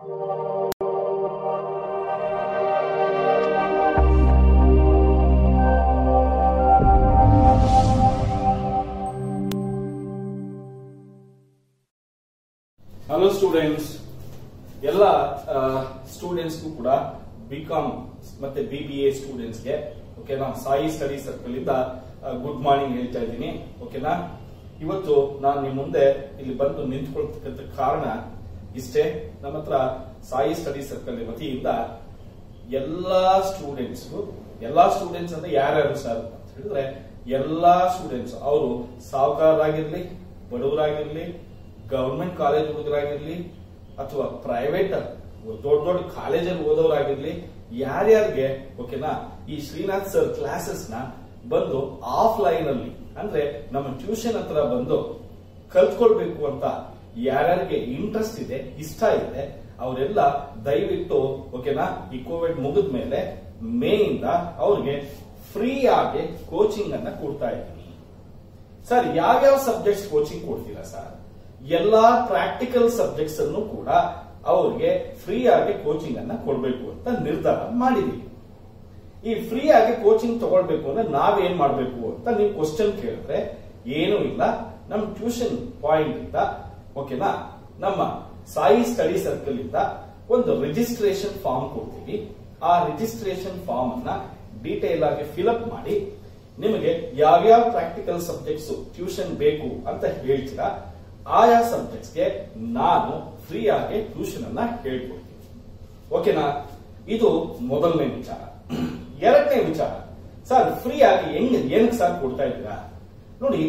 hello students ಎಲ್ಲ ಸ್ಟೂಡೆಂಟ್ಸ್ಗೂ ಕೂಡ ಬಿ ಕಾಮ್ ಮತ್ತೆ ಬಿ ಬಿ ಎ ಸ್ಟೂಡೆಂಟ್ಸ್ಗೆ ಓಕೆನಾ ಸಾಯಿ ಸ್ಟಡಿ ಸರ್ಕಲ್ ಇಂದ ಗುಡ್ ಮಾರ್ನಿಂಗ್ ಹೇಳ್ತಾ ಇದ್ದೀನಿ ಓಕೆನಾ ಇವತ್ತು ನಾನು ನಿಮ್ ಮುಂದೆ ಇಲ್ಲಿ ಬಂದು ನಿಂತ್ಕೊಳ್ತಕ್ಕಂಥ ಕಾರಣ ಇಷ್ಟೇ ನಮ್ಮ ಹತ್ರ ಸಾಯಿ ಸ್ಟಡಿ ಸರ್ಕಲ್ ವತಿಯಿಂದ ಎಲ್ಲಾ ಸ್ಟೂಡೆಂಟ್ಸ್ ಎಲ್ಲಾ ಸ್ಟೂಡೆಂಟ್ಸ್ ಅಂದ್ರೆ ಯಾರ್ಯಾರು ಸರ್ ಅಂತ ಹೇಳಿದ್ರೆ ಎಲ್ಲಾ ಸ್ಟೂಡೆಂಟ್ಸ್ ಅವರು ಸಾಹುಕಾರರಾಗಿರ್ಲಿ ಬಡವರಾಗಿರ್ಲಿ ಗವರ್ಮೆಂಟ್ ಕಾಲೇಜ್ ಹುಡುಗರಾಗಿರ್ಲಿ ಅಥವಾ ಪ್ರೈವೇಟ್ ದೊಡ್ಡ ದೊಡ್ಡ ಕಾಲೇಜಲ್ಲಿ ಓದೋರಾಗಿರ್ಲಿ ಯಾರ್ಯಾರಿಗೆ ಓಕೆನಾ ಈ ಶ್ರೀನಾಥ್ ಸರ್ ಕ್ಲಾಸಸ್ ನ ಬಂದು ಆಫ್ಲೈನ್ ಅಲ್ಲಿ ಅಂದ್ರೆ ನಮ್ಮ ಟ್ಯೂಷನ್ ಹತ್ರ ಬಂದು ಕಲ್ತ್ಕೊಳ್ಬೇಕು ಅಂತ ಯಾರ್ಯಾರಿಗೆ ಇಂಟ್ರೆಸ್ಟ್ ಇದೆ ಇಷ್ಟ ಇದೆ ಅವರೆಲ್ಲ ದಯವಿಟ್ಟು ಓಕೆನಾ ಈ ಕೋವಿಡ್ ಮುಗಿದ ಮೇಲೆ ಮೇ ಇಂದ ಅವ್ರಿಗೆ ಫ್ರೀ ಆಗಿ ಕೋಚಿಂಗ್ ಅನ್ನ ಕೊಡ್ತಾ ಇದ್ದೀನಿ ಸರ್ ಯಾವ್ಯಾವ ಸಬ್ಜೆಕ್ಟ್ಸ್ ಕೋಚಿಂಗ್ ಕೊಡ್ತೀರಾ ಸರ್ ಎಲ್ಲಾ ಪ್ರಾಕ್ಟಿಕಲ್ ಸಬ್ಜೆಕ್ಟ್ಸ್ ಅನ್ನು ಕೂಡ ಅವ್ರಿಗೆ ಫ್ರೀ ಆಗಿ ಕೋಚಿಂಗ್ ಅನ್ನ ಕೊಡ್ಬೇಕು ಅಂತ ನಿರ್ಧಾರ ಮಾಡಿದೀವಿ ಈ ಫ್ರೀ ಆಗಿ ಕೋಚಿಂಗ್ ತಗೊಳ್ಬೇಕು ಅಂದ್ರೆ ನಾವೇನ್ ಮಾಡ್ಬೇಕು ಅಂತ ನೀವು ಕ್ವಶನ್ ಕೇಳಿದ್ರೆ ಏನೂ ಇಲ್ಲ ನಮ್ ಟ್ಯೂಷನ್ ಪಾಯಿಂಟ್ ಇಂದ ಓಕೆನಾ ನಮ್ಮ ಸಾಯಿ ಸ್ಟಡಿ ಸರ್ಕಲ್ ಇಂದ ಒಂದು ರಿಜಿಸ್ಟ್ರೇಷನ್ ಫಾರ್ಮ್ ಕೊಡ್ತೀವಿ ಆ ರಿಜಿಸ್ಟ್ರೇಷನ್ ಫಾರ್ಮ್ ಅನ್ನ ಡೀಟೇಲ್ ಆಗಿ ಫಿಲಪ್ ಮಾಡಿ ನಿಮಗೆ ಯಾವ್ಯಾವ ಪ್ರಾಕ್ಟಿಕಲ್ ಸಬ್ಜೆಕ್ಟ್ಸ್ ಟ್ಯೂಷನ್ ಬೇಕು ಅಂತ ಹೇಳ್ತೀರಾ ಆಯಾ ಸಬ್ಜೆಕ್ಟ್ಸ್ಗೆ ನಾನು ಫ್ರೀ ಆಗಿ ಟ್ಯೂಷನ್ ಅನ್ನ ಹೇಳ್ಕೊಡ್ತೀನಿ ಓಕೆನಾ ಇದು ಮೊದಲನೇ ವಿಚಾರ ಎರಡನೇ ವಿಚಾರ ಸರ್ ಫ್ರೀ ಆಗಿ ಹೆಂಗ್ ಏನಕ್ಕೆ ಸರ್ ಕೊಡ್ತಾ ಇದ್ದೀರಾ ನೋಡಿ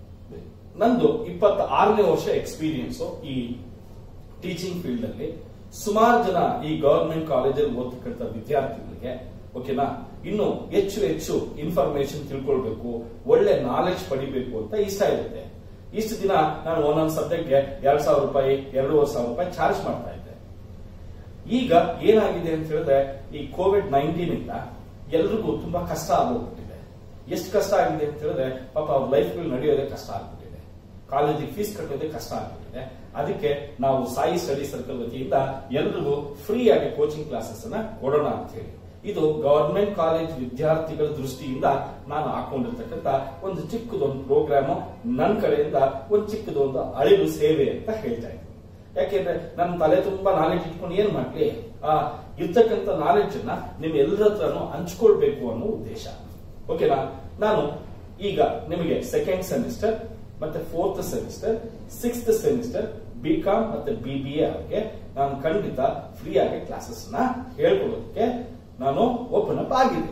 ನಂದು ಇಪ್ಪತ್ತ ಆರನೇ ವರ್ಷ ಎಕ್ಸ್ಪೀರಿಯನ್ಸ್ ಈ ಟೀಚಿಂಗ್ ಫೀಲ್ಡ್ ಅಲ್ಲಿ ಸುಮಾರು ಜನ ಈ ಗವರ್ಮೆಂಟ್ ಕಾಲೇಜಲ್ಲಿ ಓದ್ತಕ್ಕಂಥ ವಿದ್ಯಾರ್ಥಿಗಳಿಗೆ ಓಕೆನಾ ಇನ್ನು ಹೆಚ್ಚು ಹೆಚ್ಚು ಇನ್ಫಾರ್ಮೇಶನ್ ತಿಳ್ಕೊಳ್ಬೇಕು ಒಳ್ಳೆ ನಾಲೆಡ್ಜ್ ಪಡಿಬೇಕು ಅಂತ ಇಷ್ಟ ಇರುತ್ತೆ ಇಷ್ಟು ದಿನ ನಾನು ಒಂದೊಂದು ಸಬ್ಜೆಕ್ಟ್ಗೆ ಎರಡ್ ಸಾವಿರ ರೂಪಾಯಿ ಎರಡೂವರೆ ಸಾವಿರ ರೂಪಾಯಿ ಚಾರ್ಜ್ ಮಾಡ್ತಾ ಇದ್ದೆ ಈಗ ಏನಾಗಿದೆ ಅಂತ ಹೇಳಿದ್ರೆ ಈ ಕೋವಿಡ್ ನೈನ್ಟೀನ್ ಇಂದ ಎಲ್ರಿಗೂ ತುಂಬಾ ಕಷ್ಟ ಆಗೋಗ್ಬಿಟ್ಟಿದೆ ಎಷ್ಟು ಕಷ್ಟ ಆಗಿದೆ ಅಂತ ಹೇಳಿದ್ರೆ ಪಾಪ ಅವ್ರ ಲೈಫ್ ನಡೆಯೋದೇ ಕಷ್ಟ ಆಗ್ಬಿಟ್ಟಿದೆ ಕಾಲೇಜಿಗೆ ಫೀಸ್ ಕಟ್ಟೋದೇ ಕಷ್ಟ ಆಗ್ಬಿಟ್ಟಿದೆ ಅದಕ್ಕೆ ನಾವು ಸಾಯಿ ಸ್ಟಡಿ ಸರ್ಕಲ್ ವತಿಯಿಂದ ಎಲ್ರಿಗೂ ಫ್ರೀ ಆಗಿ ಕೋಚಿಂಗ್ ಕ್ಲಾಸಸ್ ಅನ್ನ ಕೊಡೋಣ ಅಂತ ಹೇಳಿ ಇದು ಗವರ್ಮೆಂಟ್ ಕಾಲೇಜ್ ವಿದ್ಯಾರ್ಥಿಗಳ ದೃಷ್ಟಿಯಿಂದ ನಾನು ಹಾಕೊಂಡಿರ್ತಕ್ಕಂಥ ಒಂದು ಚಿಕ್ಕದೊಂದು ಪ್ರೋಗ್ರಾಮ್ ನನ್ನ ಕಡೆಯಿಂದ ಒಂದು ಚಿಕ್ಕದೊಂದು ಅಳಿಲು ಸೇವೆ ಅಂತ ಹೇಳ್ತಾ ಇದ್ದೀನಿ ಯಾಕೆಂದ್ರೆ ನನ್ನ ತಲೆ ತುಂಬಾ ನಾಲೆಡ್ಜ್ ಇಟ್ಕೊಂಡು ಏನ್ ಮಾಡ್ಲಿ ಆ ಇರ್ತಕ್ಕಂಥ ನಾಲೆಡ್ಜ್ ಅನ್ನ ನಿಮ್ ಎಲ್ಲರ ಹತ್ರನು ಹಂಚ್ಕೊಳ್ಬೇಕು ಅನ್ನೋ ಉದ್ದೇಶ ಓಕೆನಾ ನಾನು ಈಗ ನಿಮಗೆ ಸೆಕೆಂಡ್ ಸೆಮಿಸ್ಟರ್ ಮತ್ತೆ fourth semester sixth semester B Com ಮತ್ತೆ ಬಿ ಬಿ ಎ ಅವರಿಗೆ ನಾನು ಖಂಡಿತ ಫ್ರೀ ಆಗಿ ಕ್ಲಾಸಸ್ ನ ಹೇಳ್ಕೊಡೋದಕ್ಕೆ ನಾನು ಓಪನ್ ಅಪ್ ಆಗಿದೆ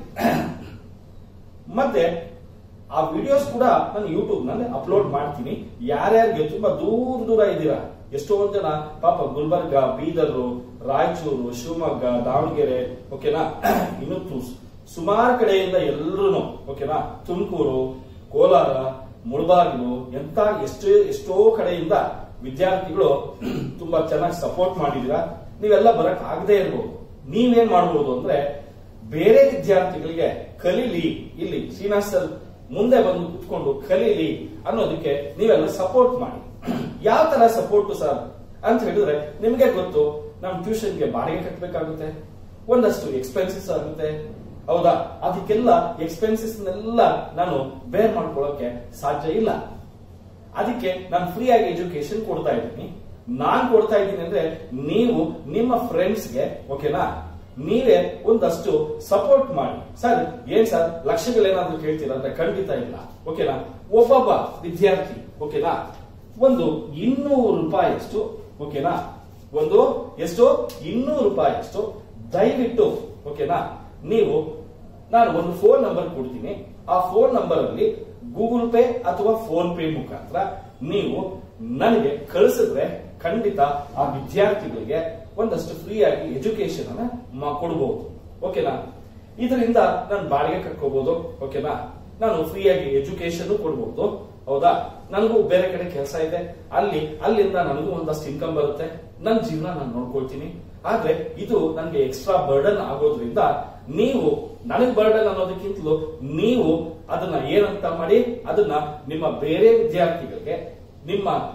ಮತ್ತೆ ಆ ವಿಡಿಯೋಸ್ ಕೂಡ ನಾನು ಯೂಟ್ಯೂಬ್ ನಲ್ಲಿ ಅಪ್ಲೋಡ್ ಮಾಡ್ತೀನಿ ಯಾರ್ಯಾರಿಗೆ ತುಂಬಾ ದೂರ ದೂರ ಇದ್ದೀರಾ ಎಷ್ಟೊಂದ್ ಜನ ಪಾಪ ಗುಲ್ಬರ್ಗ ಬೀದರ್ ರಾಯಚೂರು ಶಿವಮೊಗ್ಗ ದಾವಣಗೆರೆ ಓಕೆನಾ ಇನ್ನು ತು- ಸುಮಾರು ಕಡೆಯಿಂದ ಎಲ್ಲರೂ ಓಕೆನಾ ತುಮಕೂರು ಕೋಲಾರ ಮುಳಬಾಗಿಲು ಎಂತ ಎಷ್ಟೋ ಎಷ್ಟೋ ಕಡೆಯಿಂದ ವಿದ್ಯಾರ್ಥಿಗಳು ತುಂಬಾ ಚೆನ್ನಾಗಿ ಸಪೋರ್ಟ್ ಮಾಡಿದೀರಾ ನೀವೆಲ್ಲ ಬರಕ್ ಆಗದೆ ಇರ್ಬೋದು ನೀವೇನ್ ಮಾಡ್ಬೋದು ಅಂದ್ರೆ ಬೇರೆ ವಿದ್ಯಾರ್ಥಿಗಳಿಗೆ ಕಲೀಲಿ ಇಲ್ಲಿ ಶ್ರೀನಿವಾಸ್ ಸರ್ ಮುಂದೆ ಬಂದು ಕುತ್ಕೊಂಡು ಕಲೀಲಿ ಅನ್ನೋದಕ್ಕೆ ನೀವೆಲ್ಲ ಸಪೋರ್ಟ್ ಮಾಡಿ ಯಾವ ತರ ಸಪೋರ್ಟ್ ಸರ್ ಅಂತ ಹೇಳಿದ್ರೆ ನಿಮ್ಗೆ ಗೊತ್ತು ನಮ್ ಟ್ಯೂಷನ್ಗೆ ಬಾಡಿಗೆ ಕಟ್ಟಬೇಕಾಗುತ್ತೆ ಒಂದಷ್ಟು ಎಕ್ಸ್ಪೆನ್ಸಸ್ ಆಗುತ್ತೆ ಹೌದಾ ಅದಕ್ಕೆಲ್ಲ ಎಕ್ಸ್ಪೆನ್ಸಸ್ ನಾನು ಬೇರ್ ಮಾಡ್ಕೊಳ್ಳೋಕೆ ಸಾಧ್ಯ ಇಲ್ಲ ಅದಕ್ಕೆ ನಾನು ಫ್ರೀ ಆಗಿ ಎಜುಕೇಶನ್ ಕೊಡ್ತಾ ಇದ್ದೀನಿ ನಾನ್ ಕೊಡ್ತಾ ಇದ್ದೀನಿ ಅಂದ್ರೆ ನೀವು ನಿಮ್ಮ ಫ್ರೆಂಡ್ಸ್ಗೆ ಓಕೆನಾ ನೀವೇ ಒಂದಷ್ಟು ಸಪೋರ್ಟ್ ಮಾಡಿ ಸರ್ ಏನ್ ಸರ್ ಲಕ್ಷಗಳೇನಾದ್ರೂ ಕೇಳ್ತೀರಾ ಅಂದ್ರೆ ಖಂಡಿತ ಇಲ್ಲ ಓಕೆನಾ ಒಬ್ಬೊಬ್ಬ ವಿದ್ಯಾರ್ಥಿ ಓಕೆನಾ ಒಂದು ಇನ್ನೂರು ರೂಪಾಯಿಯಷ್ಟು ಓಕೆನಾ ಒಂದು ಎಷ್ಟು ಇನ್ನೂರು ರೂಪಾಯಿಯಷ್ಟು ದಯವಿಟ್ಟು ಓಕೆನಾ ನೀವು ನಾನು ಒಂದು ಫೋನ್ ನಂಬರ್ ಕೊಡ್ತೀನಿ ಆ ಫೋನ್ ನಂಬರ್ ಅಲ್ಲಿ ಗೂಗಲ್ ಪೇ ಅಥವಾ ಫೋನ್ ಪೇ ಮುಖಾಂತರ ನೀವು ನನಗೆ ಕಳಿಸಿದ್ರೆ ಖಂಡಿತ ಆ ವಿದ್ಯಾರ್ಥಿಗಳಿಗೆ ಒಂದಷ್ಟು ಫ್ರೀ ಆಗಿ ಎಜುಕೇಶನ್ ಅನ್ನ ಮ- ಕೊಡ್ಬೋದು ಓಕೆನಾ ಇದರಿಂದ ನಾನು ಬಾಡಿಗೆ ಕಟ್ಕೋಬಹುದು ಓಕೆನಾ ನಾನು ಫ್ರೀ ಆಗಿ ಎಜುಕೇಶನ್ ಕೊಡ್ಬೋದು ಹೌದಾ ನನಗೂ ಬೇರೆ ಕಡೆ ಕೆಲಸ ಇದೆ ಅಲ್ಲಿ ಅಲ್ಲಿಂದ ನನಗೂ ಒಂದಷ್ಟು ಇನ್ಕಮ್ ಬರುತ್ತೆ ನನ್ನ ಜೀವನ ನಾನು ನೋಡ್ಕೊಳ್ತೀನಿ ಆದ್ರೆ ಇದು ನನಗೆ ಎಕ್ಸ್ಟ್ರಾ ಬರ್ಡನ್ ಆಗೋದ್ರಿಂದ ನೀವು ನನಗ್ ಬರ್ಡನ್ ಅನ್ನೋದಕ್ಕಿಂತಲೂ ನೀವು ಅದನ್ನ ಏನಂತ ಮಾಡಿ ಅದನ್ನ ನಿಮ್ಮ ಬೇರೆ ವಿದ್ಯಾರ್ಥಿಗಳಿಗೆ ನಿಮ್ಮ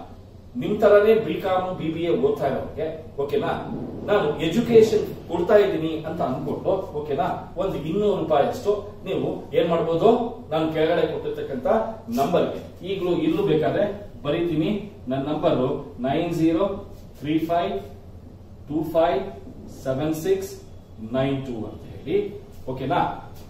ನಿಮ್ ತರನೇ B Com B B A ಓದ್ತಾ ಇರೋರಿಗೆ ಓಕೆನಾ ನಾನು ಎಜುಕೇಶನ್ ಕೊಡ್ತಾ ಇದ್ದೀನಿ ಅಂತ ಅನ್ಕೊಂಡು ಓಕೆನಾ ಒಂದು ಇನ್ನೂರು ರೂಪಾಯಿ ಅಷ್ಟು ನೀವು ಏನ್ ಮಾಡ್ಬೋದು ನಾನು ಕೆಳಗಡೆ ಕೊಟ್ಟಿರ್ತಕ್ಕಂತ ನಂಬರ್ಗೆ ಈಗಲೂ ಇಲ್ಲೂ ಬೇಕಾದ್ರೆ ಬರೀತೀನಿ ನನ್ನ number nine zero three five two five seven six nine two ಅಂತ ಹೇಳಿ ಓಕೆನಾ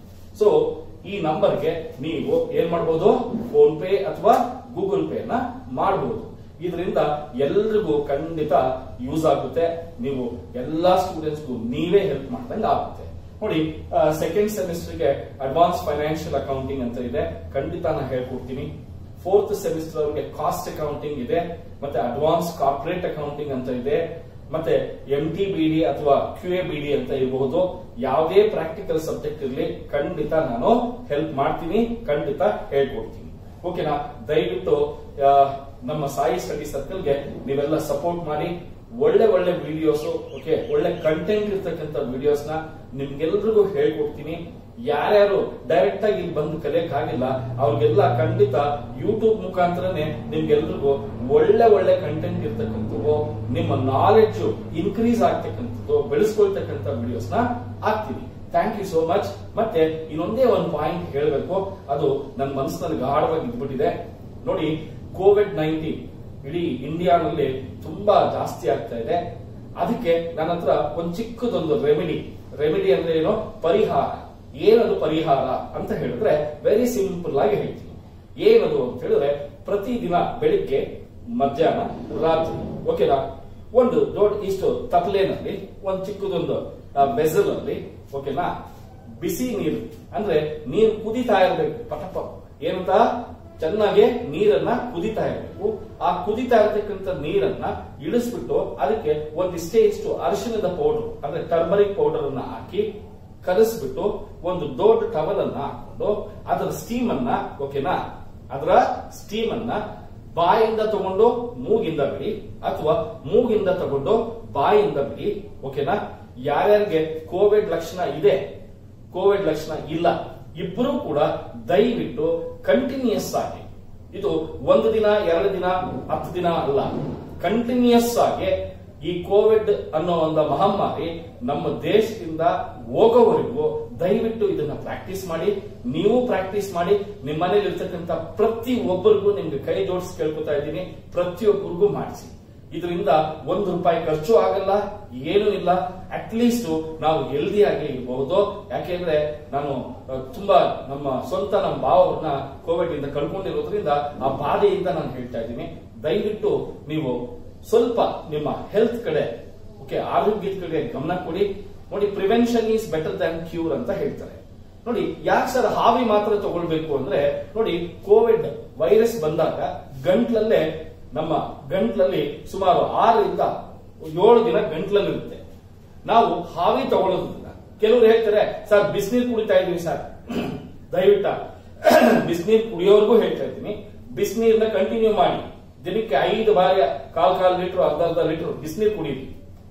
ಸೊ ಈ ನಂಬರ್ಗೆ ನೀವು ಏನ್ ಮಾಡಬಹುದು ಫೋನ್ ಪೇ ಅಥವಾ ಗೂಗಲ್ ಪೇ ನ ಮಾಡಬಹುದು ಇದರಿಂದ ಎಲ್ರಿಗೂ ಖಂಡಿತ ಯೂಸ್ ಆಗುತ್ತೆ ನೀವು ಎಲ್ಲಾ ಸ್ಟೂಡೆಂಟ್ಸ್ಗೂ ನೀವೇ ಹೆಲ್ಪ್ ಮಾಡ್ದಂಗೆ ಆಗುತ್ತೆ ನೋಡಿ ಸೆಕೆಂಡ್ ಸೆಮಿಸ್ಟರ್ಗೆ ಅಡ್ವಾನ್ಸ್ ಫೈನಾನ್ಷಿಯಲ್ ಅಕೌಂಟಿಂಗ್ ಅಂತ ಇದೆ ಖಂಡಿತ ನಾನು ಹೇಳ್ಕೊಡ್ತೀನಿ ಫೋರ್ತ್ ಸೆಮಿಸ್ಟರ್ ಅವರಿಗೆ ಕಾಸ್ಟ್ ಅಕೌಂಟಿಂಗ್ ಇದೆ ಮತ್ತೆ ಅಡ್ವಾನ್ಸ್ ಕಾರ್ಪೊರೇಟ್ ಅಕೌಂಟಿಂಗ್ ಅಂತ ಇದೆ ಮತ್ತೆ ಎಂ ಟಿ ಬಿ ಡಿ ಅಥವಾ ಕ್ಯೂ ಎ ಬಿ ಡಿ ಅಂತ ಇರಬಹುದು ಯಾವುದೇ ಪ್ರಾಕ್ಟಿಕಲ್ ಸಬ್ಜೆಕ್ಟ್ ಇರಲಿ ಖಂಡಿತ ನಾನು ಹೆಲ್ಪ್ ಮಾಡ್ತೀನಿ ಖಂಡಿತ ಹೇಳ್ಕೊಡ್ತೀನಿ ಓಕೆನಾ ದಯವಿಟ್ಟು ಆ, ನಮ್ಮ ಸಾಯಿ ಸ್ಟಡಿ ಸರ್ಕಲ್ಗೆ ನೀವೆಲ್ಲ ಸಪೋರ್ಟ್ ಮಾಡಿ ಒಳ್ಳೆ ಒಳ್ಳೆ ವಿಡಿಯೋಸ್ ಓಕೆ ಒಳ್ಳೆ ಕಂಟೆಂಟ್ ಇರ್ತಕ್ಕಂಥ ವಿಡಿಯೋಸ್ ನ ನಿಮ್ಗೆಲ್ರಿಗೂ ಹೇಳ್ಕೊಡ್ತೀನಿ ಯಾರ್ಯಾರು ಡೈರೆಕ್ಟ್ ಆಗಿ ಇಲ್ಲಿ ಬಂದು ಕಲಿಯಕ್ ಆಗಿಲ್ಲ ಅವ್ರಿಗೆಲ್ಲ ಖಂಡಿತ ಯೂಟ್ಯೂಬ್ ಮುಖಾಂತರನೇ ನಿಮ್ಗೆಲ್ರಿಗೂ ಒಳ್ಳೆ ಒಳ್ಳೆ ಕಂಟೆಂಟ್ ಇರ್ತಕ್ಕಂಥವು ನಿಮ್ಮ ನಾಲೆಡ್ಜ್ ಇನ್ಕ್ರೀಸ್ ಆಗ್ತಕ್ಕಂಥದ್ದು ಬೆಳೆಸ್ಕೊಳ್ತಕ್ಕಂಥ ವಿಡಿಯೋಸ್ ನ ಹಾಕ್ತೀನಿ ಥ್ಯಾಂಕ್ ಯು ಸೋ ಮಚ್ ಮತ್ತೆ ಇನ್ನೊಂದೇ ಒಂದು ಪಾಯಿಂಟ್ ಹೇಳಬೇಕು ಅದು ನನ್ನ ಮನಸ್ಸಿನಲ್ಲಿ ಗಾಢವಾಗಿ ಇದ್ಬಿಟ್ಟಿದೆ ನೋಡಿ ಕೋವಿಡ್ ನೈನ್ಟೀನ್ ಇಡೀ ಇಂಡಿಯಾನಲ್ಲಿ ತುಂಬಾ ಜಾಸ್ತಿ ಆಗ್ತಾ ಇದೆ ಅದಕ್ಕೆ ನನ್ನ ಹತ್ರ ಒಂದು ಚಿಕ್ಕದೊಂದು ರೆಮಿಡಿ ರೆಮಿಡಿ ಅಂದ್ರೆ ಏನು ಪರಿಹಾರ ಏನದು ಪರಿಹಾರ ಅಂತ ಹೇಳಿದ್ರೆ ವೆರಿ ಸಿಂಪಲ್ ಆಗಿ ಹೇಳ್ತೀನಿ ಏನದು ಅಂತ ಹೇಳಿದ್ರೆ ಪ್ರತಿದಿನ ಬೆಳಿಗ್ಗೆ ಮಧ್ಯಾಹ್ನ ರಾತ್ರಿ ಓಕೆನಾ ಒಂದು ದೊಡ್ಡ ಇಷ್ಟು ತಪ್ಲೇನಲ್ಲಿ ಒಂದು ಚಿಕ್ಕದೊಂದು ವೆಸಲ್ ಅಲ್ಲಿ ಓಕೆನಾ ಬಿಸಿ ನೀರು ಅಂದ್ರೆ ನೀರು ಕುದಿತಾ ಇರಬೇಕು ಪಟಪ ಏನಂತ ಚೆನ್ನಾಗಿ ನೀರನ್ನ ಕುದಿತಾ ಇರಬೇಕು ಆ ಕುದಿತಾ ಇರತಕ್ಕಂತ ನೀರನ್ನ ಇಳಿಸ್ಬಿಟ್ಟು ಅದಕ್ಕೆ ಒಂದಿಷ್ಟೇ ಇಷ್ಟು ಅರಿಶಿಣದ ಪೌಡರ್ ಅಂದ್ರೆ ಟರ್ಮರಿಕ್ ಪೌಡರ್ ಅನ್ನ ಹಾಕಿ ಕಲಸ್ಬಿಟ್ಟು ಒಂದು ದೊಡ್ಡ ಟವಲ್ ಅನ್ನ ಹಾಕೊಂಡು ಅದರ ಸ್ಟೀಮ್ ಅನ್ನ ಓಕೆನಾ ಅದರ ಸ್ಟೀಮ್ ಅನ್ನ ಬಾಯಿಂದ ತಗೊಂಡು ಮೂಗಿಂದ ಬಿಡಿ ಅಥವಾ ಮೂಗಿಂದ ತಗೊಂಡು ಬಾಯಿಂದ ಬಿಡಿ ಓಕೆನಾ ಯಾರ್ಯಾರಿಗೆ ಕೋವಿಡ್ ಲಕ್ಷಣ ಇದೆ ಕೋವಿಡ್ ಲಕ್ಷಣ ಇಲ್ಲ ಇಬ್ಬರು ಕೂಡ ದಯವಿಟ್ಟು ಕಂಟಿನ್ಯೂಸ್ ಆಗಿ ಇದು ಒಂದು ದಿನ ಎರಡು ದಿನ ಹತ್ತು ದಿನ ಅಲ್ಲ ಕಂಟಿನ್ಯೂಸ್ ಆಗಿ ಈ ಕೋವಿಡ್ ಅನ್ನೋ ಒಂದು ಮಹಾಮಾರಿ ನಮ್ಮ ದೇಶದಿಂದ ಹೋಗೋವರೆಗೂ ದಯವಿಟ್ಟು ಇದನ್ನ ಪ್ರಾಕ್ಟೀಸ್ ಮಾಡಿ ನೀವು ಪ್ರಾಕ್ಟೀಸ್ ಮಾಡಿ ನಿಮ್ಮ ಮನೇಲಿ ಇರ್ತಕ್ಕಂಥ ಪ್ರತಿ ಒಬ್ಬರಿಗೂ ನಿಮ್ಗೆ ಕೈ ಜೋಡಿಸಿ ಕೇಳ್ಕೊತಾ ಇದ್ದೀನಿ ಪ್ರತಿಯೊಬ್ಬರಿಗೂ ಮಾಡಿಸಿ ಇದರಿಂದ ಒಂದು ರೂಪಾಯಿ ಖರ್ಚು ಆಗಲ್ಲ ಏನೂ ಇಲ್ಲ ಅಟ್ಲೀಸ್ಟ್ ನಾವು ಹೆಲ್ದಿಯಾಗಿ ಇರಬಹುದು ಯಾಕೆಂದ್ರೆ ನಾನು ಆ, ತುಂಬಾ ನಮ್ಮ ಸ್ವಂತ ನಮ್ಮ ಭಾವವನ್ನ ಕೋವಿಡ್ ಇಂದ ಕಳ್ಕೊಂಡಿರೋದ್ರಿಂದ ಆ ಬಾಧೆಯಿಂದ ನಾನು ಹೇಳ್ತಾ ಇದ್ದೀನಿ ದಯವಿಟ್ಟು ನೀವು ಸ್ವಲ್ಪ ನಿಮ್ಮ ಹೆಲ್ತ್ ಕಡೆ ಓಕೆ ಆರೋಗ್ಯದ ಕಡೆ ಗಮನ ಕೊಡಿ ನೋಡಿ prevention is better than cure ಅಂತ ಹೇಳ್ತಾರೆ ನೋಡಿ ಯಾಕೆ ಸರ್ ಹಾವಿ ಮಾತ್ರ ತಗೊಳ್ಬೇಕು ಅಂದ್ರೆ ನೋಡಿ ಕೋವಿಡ್ ವೈರಸ್ ಬಂದಾಗ ಗಂಟ್ಲಲ್ಲೇ ನಮ್ಮ ಗಂಟ್ಲಲ್ಲಿ ಸುಮಾರು ಆರರಿಂದ ಏಳು ದಿನ ಗಂಟ್ಲಲ್ಲಿರುತ್ತೆ ನಾವು ಹಾವಿ ತಗೊಳ್ಳೋದ್ರಿಂದ ಕೆಲವರು ಹೇಳ್ತಾರೆ ಸರ್ ಬಿಸಿನೀರು ಕುಡಿತಾ ಇದೀವಿ ಸರ್ ದಯವಿಟ್ಟ ಬಿಸಿನೀರು ಕುಡಿಯೋರ್ಗೂ ಹೇಳ್ತಾ ಇದ್ದೀನಿ ಬಿಸಿನೀರ್ನ ಕಂಟಿನ್ಯೂ ಮಾಡಿ ದಿನಕ್ಕೆ ಐದು ಬಾರಿ ಕಾಲ್ ಕಾಲ್ ಲೀಟರ್ ಅರ್ಧ ಅರ್ಧ ಲೀಟರ್ ಬಿಸಿನೀರು ಕುಡೀರಿ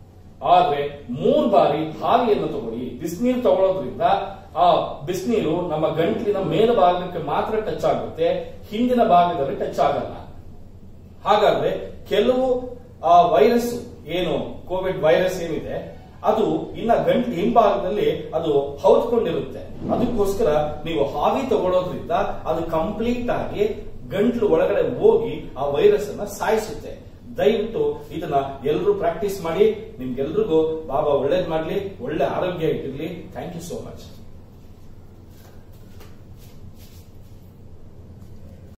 ಆದ್ರೆ ಮೂರ್ ಬಾರಿ ಹಾವಿಯನ್ನು ತಗೊಳ್ಳಿ ಬಿಸಿನೀರು ತಗೊಳ್ಳೋದ್ರಿಂದ ಆ ಬಿಸಿನೀರು ನಮ್ಮ ಗಂಟ್ಲಿನ ಮೇಲ್ಭಾಗಕ್ಕೆ ಮಾತ್ರ ಟಚ್ ಆಗುತ್ತೆ ಹಿಂದಿನ ಭಾಗದಲ್ಲಿ ಟಚ್ ಆಗಲ್ಲ ಹಾಗಾದ್ರೆ ಕೆಲವು ಆ ವೈರಸ್ ಏನು ಕೋವಿಡ್ ವೈರಸ್ ಏನಿದೆ ಅದು ಇನ್ನ ಗಂಟ್ಲು ಹಿಂಭಾಗದಲ್ಲಿ ಅದು ಹೌದ್ಕೊಂಡಿರುತ್ತೆ ಅದಕ್ಕೋಸ್ಕರ ನೀವು ಹಾವಿ ತಗೊಳ್ಳೋದ್ರಿಂದ ಅದು ಕಂಪ್ಲೀಟ್ ಆಗಿ ಗಂಟ್ಲು ಒಳಗಡೆ ಹೋಗಿ ಆ ವೈರಸ್ ಅನ್ನ ಸಾಯಿಸುತ್ತೆ ದಯವಿಟ್ಟು ಇದನ್ನ ಎಲ್ಲರೂ ಪ್ರಾಕ್ಟೀಸ್ ಮಾಡಿ ನಿಮ್ಗೆಲ್ರಿಗೂ ಬಾಬಾ ಒಳ್ಳೇದ್ ಮಾಡ್ಲಿ ಒಳ್ಳೆ ಆರೋಗ್ಯ ಇಟ್ಟಿರ್ಲಿ ಥ್ಯಾಂಕ್ ಯು ಸೋ ಮಚ್